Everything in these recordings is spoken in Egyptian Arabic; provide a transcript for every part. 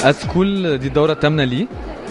اسكول دي الدوره الثامنه ليه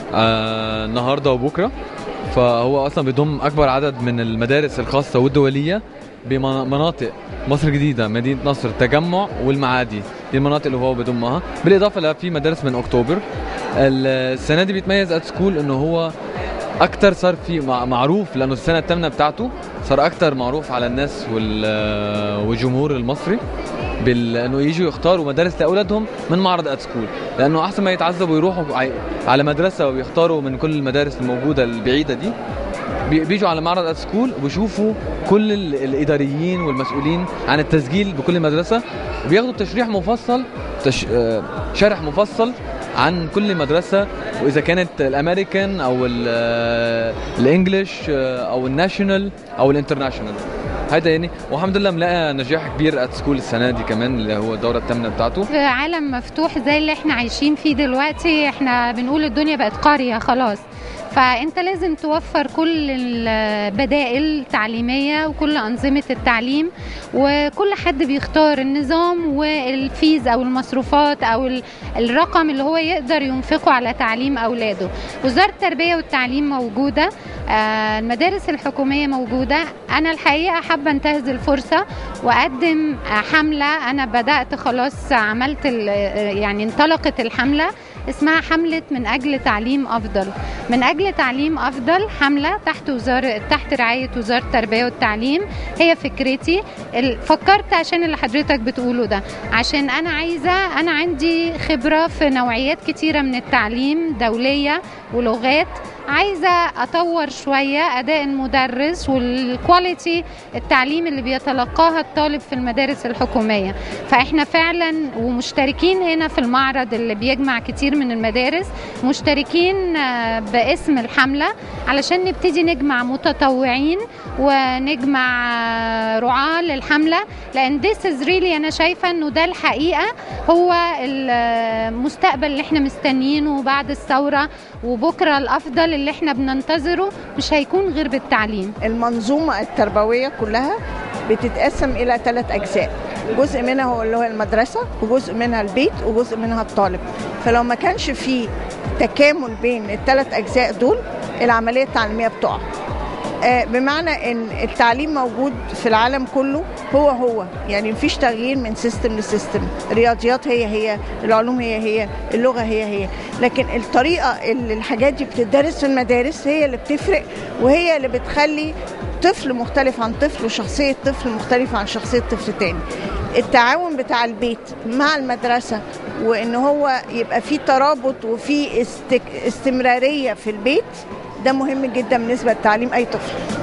آه النهارده وبكره فهو اصلا بيضم اكبر عدد من المدارس الخاصه والدوليه بمناطق مصر الجديدة مدينة نصر التجمع والمعادي دي المناطق اللي هو بيضمها بالإضافة لفي مدارس من أكتوبر السنة دي بيتميز ات سكول إنه هو أكتر صار في معروف لأنه السنة الثامنة بتاعته صار أكتر معروف على الناس والجمهور المصري بانه يجوا يختاروا مدارس لاولادهم من معرض ات سكول لانه احسن ما يتعذبوا يروحوا على مدرسه ويختاروا من كل المدارس الموجوده البعيده دي بيجوا على معرض ات سكول وبيشوفوا كل الاداريين والمسؤولين عن التسجيل بكل مدرسه وبياخدوا تشريح مفصل تش... شرح مفصل عن كل مدرسه واذا كانت الامريكان او الانجليش او الناشونال او الانترناشونال هيدا يعني والحمد لله ملاقي نجاح كبير ات سكول السنه دي كمان اللي هو الدوره الثامنه بتاعته في عالم مفتوح زي اللي احنا عايشين فيه دلوقتي احنا بنقول الدنيا بقت قريه خلاص فانت لازم توفر كل البدائل التعليميه وكل انظمه التعليم وكل حد بيختار النظام والفيز او المصروفات او الرقم اللي هو يقدر ينفقه على تعليم اولاده وزاره التربيه والتعليم موجوده المدارس الحكوميه موجوده انا الحقيقه حابه انتهز الفرصه واقدم حمله انا بدات خلاص عملت يعني انطلقت الحمله اسمها حملة من أجل تعليم أفضل من أجل تعليم أفضل حملة تحت وزارة تحت رعاية وزارة التربية والتعليم هي فكرتي فكرت عشان اللي حضرتك بتقوله ده عشان أنا عايزة أنا عندي خبرة في نوعيات كتيرة من التعليم دولية ولغات عايزه اطور شويه اداء المدرس والكواليتي التعليم اللي بيتلقاها الطالب في المدارس الحكوميه فاحنا فعلا ومشتركين هنا في المعرض اللي بيجمع كتير من المدارس مشتركين باسم الحمله علشان نبتدي نجمع متطوعين ونجمع رعاه للحمله لان this is really انا شايفه انه ده الحقيقه هو المستقبل اللي احنا مستنيينه بعد الثوره وبكره الافضل اللي احنا بننتظره مش هيكون غير بالتعليم المنظومة التربوية كلها بتتقسم إلى ثلاث أجزاء جزء منها هو اللي هو المدرسة وجزء منها البيت وجزء منها الطالب فلو ما كانش في تكامل بين الثلاث أجزاء دول العملية التعليمية بتقع بمعنى ان التعليم موجود في العالم كله هو هو يعني مفيش تغيير من سيستم لسيستم الرياضيات هي هي العلوم هي هي اللغه هي هي لكن الطريقه اللي الحاجات دي بتدرس في المدارس هي اللي بتفرق وهي اللي بتخلي طفل مختلف عن طفل وشخصيه طفل مختلفه عن شخصيه طفل تاني التعاون بتاع البيت مع المدرسه وان هو يبقى في ترابط وفي استك... استمراريه في البيت ده مهم جدا بالنسبه لتعليم اي طفل